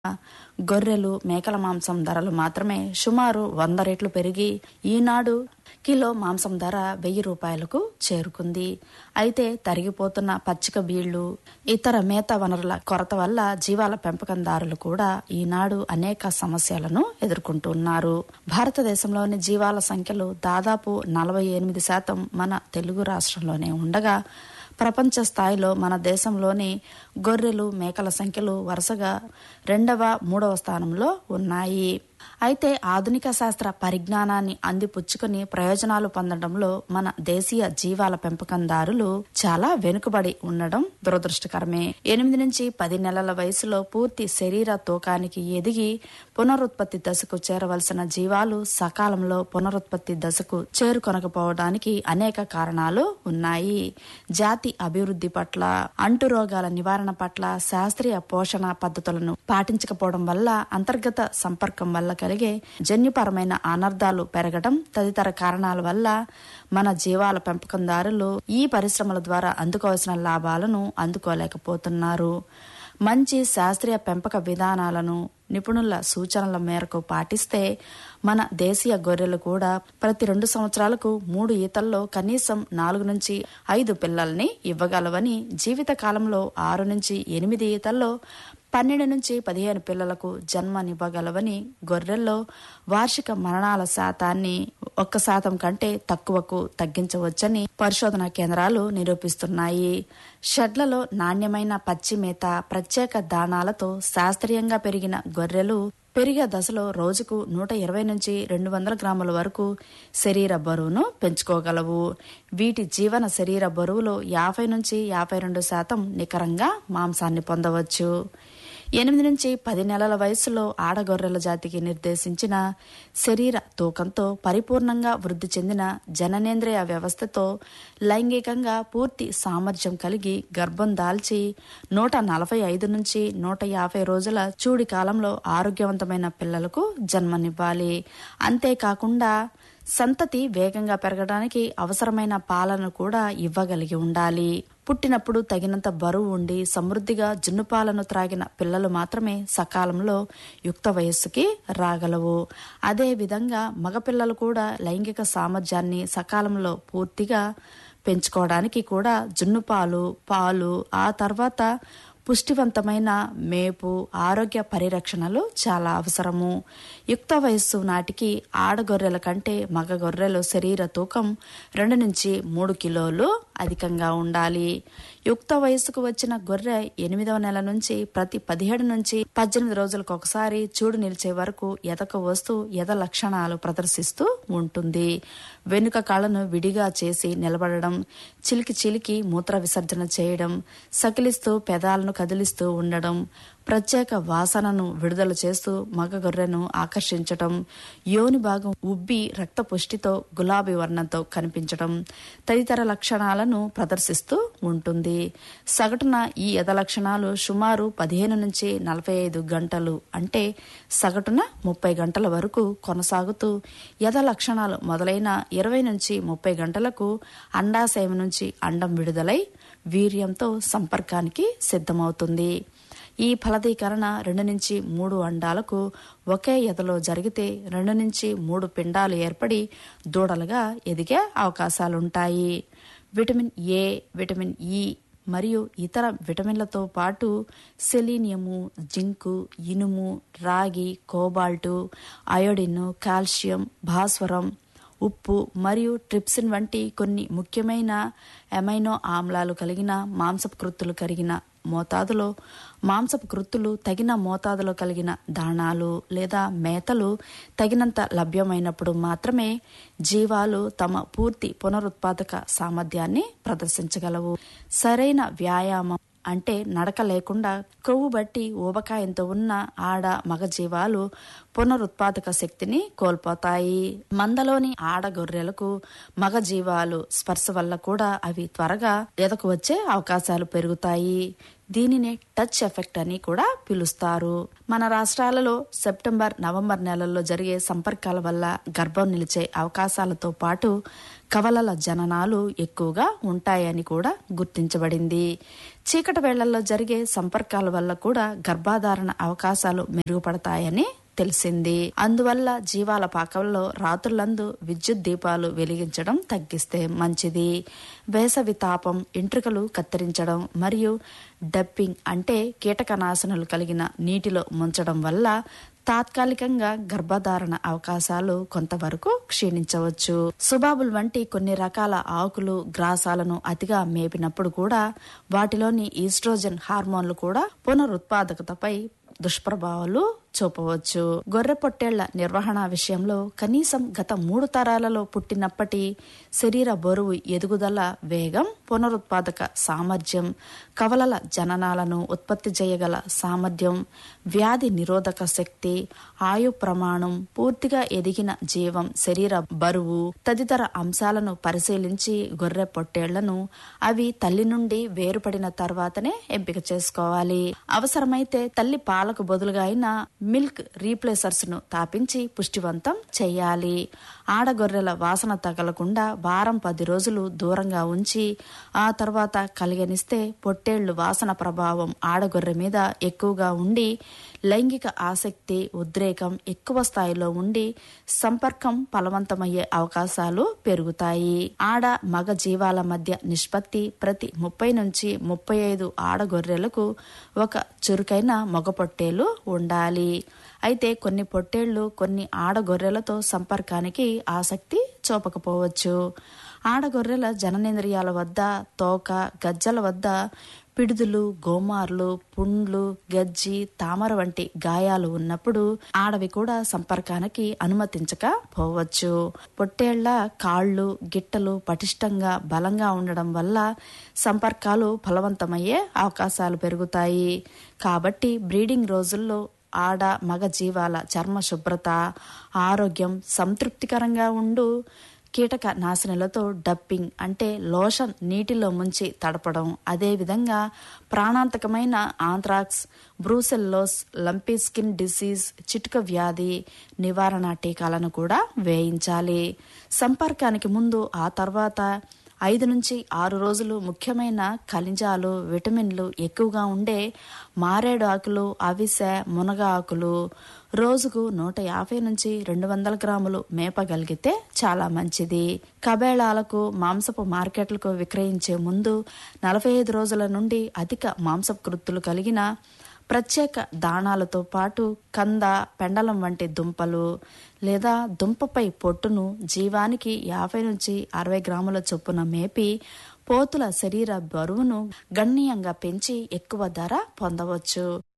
గొర్రెలు మేకల మాంసం ధరలు మాత్రమే సుమారు వంద రెట్లు పెరిగి ఈనాడు కిలో మాంసం ధర వెయ్యి రూపాయలకు చేరుకుంది అయితే తరిగిపోతున్న పచ్చిక బీళ్లు ఇతర మేత వనరుల కొరత వల్ల జీవాల పెంపకందారులు కూడా ఈనాడు అనేక సమస్యలను ఎదుర్కొంటున్నారు భారతదేశంలోని జీవాల సంఖ్యలు దాదాపు నలభై ఎనిమిది శాతం మన తెలుగు రాష్ట్రంలోనే ఉండగా ప్రపంచ స్థాయిలో మన దేశంలోని గొర్రెలు మేకల సంఖ్యలు వరుసగా రెండవ మూడవ స్థానంలో ఉన్నాయి అయితే ఆధునిక శాస్త్ర పరిజ్ఞానాన్ని అందిపుచ్చుకుని ప్రయోజనాలు పొందడంలో మన దేశీయ జీవాల పెంపకందారులు చాలా వెనుకబడి ఉండడం దురదృష్టకరమే ఎనిమిది నుంచి పది నెలల వయసులో పూర్తి శరీర తూకానికి ఎదిగి పునరుత్పత్తి దశకు చేరవలసిన జీవాలు సకాలంలో పునరుత్పత్తి దశకు చేరుకొనకపోవడానికి అనేక కారణాలు ఉన్నాయి జాతి అభివృద్ధి పట్ల అంటు రోగాల నివారణ పట్ల శాస్త్రీయ పోషణ పద్ధతులను పాటించకపోవడం వల్ల అంతర్గత సంపర్కం వల్ల కలిగే జన్యుపరమైన అనర్థాలు పెరగడం తదితర కారణాల వల్ల మన జీవాల పెంపకందారులు ఈ పరిశ్రమల ద్వారా అందుకోవాల్సిన లాభాలను అందుకోలేకపోతున్నారు మంచి శాస్త్రీయ పెంపక విధానాలను నిపుణుల సూచనల మేరకు పాటిస్తే మన దేశీయ గొర్రెలు కూడా ప్రతి రెండు సంవత్సరాలకు మూడు ఈతల్లో కనీసం నాలుగు నుంచి ఐదు పిల్లల్ని ఇవ్వగలవని జీవిత కాలంలో ఆరు నుంచి ఎనిమిది ఈతల్లో పన్నెండు నుంచి పదిహేను పిల్లలకు జన్మనివ్వగలవని గొర్రెల్లో వార్షిక మరణాల శాతాన్ని ఒక్క శాతం కంటే తక్కువకు తగ్గించవచ్చని పరిశోధనా కేంద్రాలు నిరూపిస్తున్నాయి షెడ్లలో నాణ్యమైన పచ్చి మేత ప్రత్యేక దాణాలతో శాస్త్రీయంగా పెరిగిన గొర్రెలు పెరిగే దశలో రోజుకు నూట ఇరవై నుంచి రెండు వందల గ్రాముల వరకు శరీర బరువును పెంచుకోగలవు వీటి జీవన శరీర బరువులో యాభై నుంచి యాభై రెండు శాతం నికరంగా మాంసాన్ని పొందవచ్చు ఎనిమిది నుంచి పది నెలల వయసులో ఆడగొర్రెల జాతికి నిర్దేశించిన శరీర తూకంతో పరిపూర్ణంగా వృద్ధి చెందిన జననేంద్రియ వ్యవస్థతో లైంగికంగా పూర్తి సామర్థ్యం కలిగి గర్భం దాల్చి నూట నలభై ఐదు నుంచి నూట యాభై రోజుల చూడి కాలంలో ఆరోగ్యవంతమైన పిల్లలకు జన్మనివ్వాలి అంతేకాకుండా సంతతి వేగంగా పెరగడానికి అవసరమైన పాలను కూడా ఇవ్వగలిగి ఉండాలి పుట్టినప్పుడు తగినంత బరువు ఉండి సమృద్ధిగా జున్నుపాలను త్రాగిన పిల్లలు మాత్రమే సకాలంలో యుక్త వయస్సుకి రాగలవు అదే విధంగా మగపిల్లలు కూడా లైంగిక సామర్థ్యాన్ని సకాలంలో పూర్తిగా పెంచుకోవడానికి కూడా జున్నుపాలు పాలు ఆ తర్వాత పుష్టివంతమైన మేపు ఆరోగ్య పరిరక్షణలు చాలా అవసరము యుక్త వయస్సు నాటికి ఆడగొర్రెల కంటే మగ గొర్రెలు శరీర తూకం రెండు నుంచి మూడు కిలోలు అధికంగా ఉండాలి యుక్త వయస్సుకు వచ్చిన గొర్రె ఎనిమిదవ నెల నుంచి ప్రతి పదిహేడు నుంచి పద్దెనిమిది రోజులకు ఒకసారి చూడు నిలిచే వరకు ఎదకు వస్తూ ఎద లక్షణాలు ప్రదర్శిస్తూ ఉంటుంది వెనుక కాళ్ళను విడిగా చేసి నిలబడడం చిలికి చిలికి మూత్ర విసర్జన చేయడం సకిలిస్తూ పెదాలను కదిలిస్తూ ఉండడం ప్రత్యేక వాసనను విడుదల చేస్తూ మగ గొర్రెను ఆకర్షించటం యోని భాగం ఉబ్బి రక్తపుష్టితో గులాబీ వర్ణంతో కనిపించడం తదితర లక్షణాలను ప్రదర్శిస్తూ ఉంటుంది సగటున ఈ యథ లక్షణాలు సుమారు పదిహేను నుంచి నలభై ఐదు గంటలు అంటే సగటున ముప్పై గంటల వరకు కొనసాగుతూ యథ లక్షణాలు మొదలైన ఇరవై నుంచి ముప్పై గంటలకు అండాశయం నుంచి అండం విడుదలై వీర్యంతో సంపర్కానికి సిద్ధమవుతుంది ఈ ఫలదీకరణ రెండు నుంచి మూడు అండాలకు ఒకే ఎదలో జరిగితే రెండు నుంచి మూడు పిండాలు ఏర్పడి దూడలుగా ఎదిగే అవకాశాలుంటాయి విటమిన్ ఏ విటమిన్ ఇ మరియు ఇతర విటమిన్లతో పాటు సెలీనియము జింకు ఇనుము రాగి కోబాల్టు అయోడిన్ కాల్షియం భాస్వరం ఉప్పు మరియు ట్రిప్సిన్ వంటి కొన్ని ముఖ్యమైన ఎమైనో ఆమ్లాలు కలిగిన మాంసపు కృత్తులు కలిగిన మోతాదులో మాంసపు కృత్తులు తగిన మోతాదులో కలిగిన దాణాలు లేదా మేతలు తగినంత లభ్యమైనప్పుడు మాత్రమే జీవాలు తమ పూర్తి పునరుత్పాదక సామర్థ్యాన్ని ప్రదర్శించగలవు సరైన వ్యాయామం అంటే నడక లేకుండా కొవ్వు బట్టి ఊబకాయంతో ఉన్న ఆడ మగ జీవాలు పునరుత్పాదక శక్తిని కోల్పోతాయి మందలోని ఆడ గొర్రెలకు మగ జీవాలు స్పర్శ వల్ల కూడా అవి త్వరగా ఎదకు వచ్చే అవకాశాలు పెరుగుతాయి దీనినే టచ్ ఎఫెక్ట్ అని కూడా పిలుస్తారు మన రాష్ట్రాలలో సెప్టెంబర్ నవంబర్ నెలల్లో జరిగే సంపర్కాల వల్ల గర్భం నిలిచే అవకాశాలతో పాటు కవలల జననాలు ఎక్కువగా ఉంటాయని కూడా గుర్తించబడింది చీకటి వేళ్లలో జరిగే సంపర్కాల వల్ల కూడా గర్భాధారణ అవకాశాలు మెరుగుపడతాయని తెలిసింది అందువల్ల జీవాల పాకంలో రాత్రులందు విద్యుత్ దీపాలు వెలిగించడం తగ్గిస్తే మంచిది వేసవి తాపం ఎంట్రుకలు కత్తిరించడం మరియు డప్పింగ్ అంటే కీటకనాశనలు కలిగిన నీటిలో ముంచడం వల్ల తాత్కాలికంగా గర్భధారణ అవకాశాలు కొంతవరకు క్షీణించవచ్చు సుబాబుల్ వంటి కొన్ని రకాల ఆకులు గ్రాసాలను అతిగా మేపినప్పుడు కూడా వాటిలోని ఈస్ట్రోజన్ హార్మోన్లు కూడా పునరుత్పాదకతపై దుష్ప్రభావాలు చూపవచ్చు గొర్రె పొట్టేళ్ల నిర్వహణ విషయంలో కనీసం గత మూడు తరాలలో పుట్టినప్పటి శరీర బరువు ఎదుగుదల వేగం పునరుత్పాదక సామర్థ్యం కవలల జననాలను ఉత్పత్తి చేయగల సామర్థ్యం వ్యాధి నిరోధక శక్తి ఆయు ప్రమాణం పూర్తిగా ఎదిగిన జీవం శరీర బరువు తదితర అంశాలను పరిశీలించి గొర్రె పొట్టేళ్లను అవి తల్లి నుండి వేరుపడిన తర్వాతనే ఎంపిక చేసుకోవాలి అవసరమైతే తల్లి పాలకు బదులుగా అయినా మిల్క్ రీప్లేసర్స్ ను తాపించి పుష్టివంతం చేయాలి ఆడగొర్రెల వాసన తగలకుండా వారం పది రోజులు దూరంగా ఉంచి ఆ తర్వాత కలిగనిస్తే పొట్టేళ్లు వాసన ప్రభావం ఆడగొర్రె మీద ఎక్కువగా ఉండి లైంగిక ఆసక్తి ఉద్రేకం ఎక్కువ స్థాయిలో ఉండి సంపర్కం ఫలవంతమయ్యే అవకాశాలు పెరుగుతాయి ఆడ మగ జీవాల మధ్య నిష్పత్తి ప్రతి ముప్పై నుంచి ముప్పై ఐదు ఆడగొర్రెలకు ఒక చురుకైన మగ పొట్టేలు ఉండాలి అయితే కొన్ని పొట్టేళ్లు కొన్ని ఆడగొర్రెలతో సంపర్కానికి ఆసక్తి చూపకపోవచ్చు ఆడగొర్రెల జననేంద్రియాల వద్ద తోక గజ్జల వద్ద పిడుదులు గోమార్లు పుండ్లు గజ్జి తామర వంటి గాయాలు ఉన్నప్పుడు ఆడవి కూడా సంపర్కానికి అనుమతించకపోవచ్చు పొట్టేళ్ల కాళ్ళు గిట్టలు పటిష్టంగా బలంగా ఉండడం వల్ల సంపర్కాలు ఫలవంతమయ్యే అవకాశాలు పెరుగుతాయి కాబట్టి బ్రీడింగ్ రోజుల్లో ఆడ మగ జీవాల చర్మ శుభ్రత ఆరోగ్యం సంతృప్తికరంగా ఉండు కీటక నాశనులతో డప్పింగ్ అంటే లోషన్ నీటిలో ముంచి తడపడం అదేవిధంగా ప్రాణాంతకమైన anthrax brucellosis lumpy skin disease చిటుక వ్యాధి నివారణ టీకాలను కూడా వేయించాలి సంపర్కానికి ముందు ఆ తర్వాత ఐదు నుంచి ఆరు రోజులు ముఖ్యమైన ఖనిజాలు విటమిన్లు ఎక్కువగా ఉండే మారేడు ఆకులు అవిసె మునగ ఆకులు రోజుకు నూట యాభై నుంచి రెండు వందల గ్రాములు మేపగలిగితే చాలా మంచిది కబేళాలకు మాంసపు మార్కెట్లకు విక్రయించే ముందు నలభై ఐదు రోజుల నుండి అధిక మాంసపు కృత్తులు కలిగిన ప్రత్యేక దాణాలతో పాటు కంద పెండలం వంటి దుంపలు లేదా దుంపపై పొట్టును జీవానికి యాభై నుంచి అరవై గ్రాముల చొప్పున మేపి పోతుల శరీర బరువును గణనీయంగా పెంచి ఎక్కువ ధర పొందవచ్చు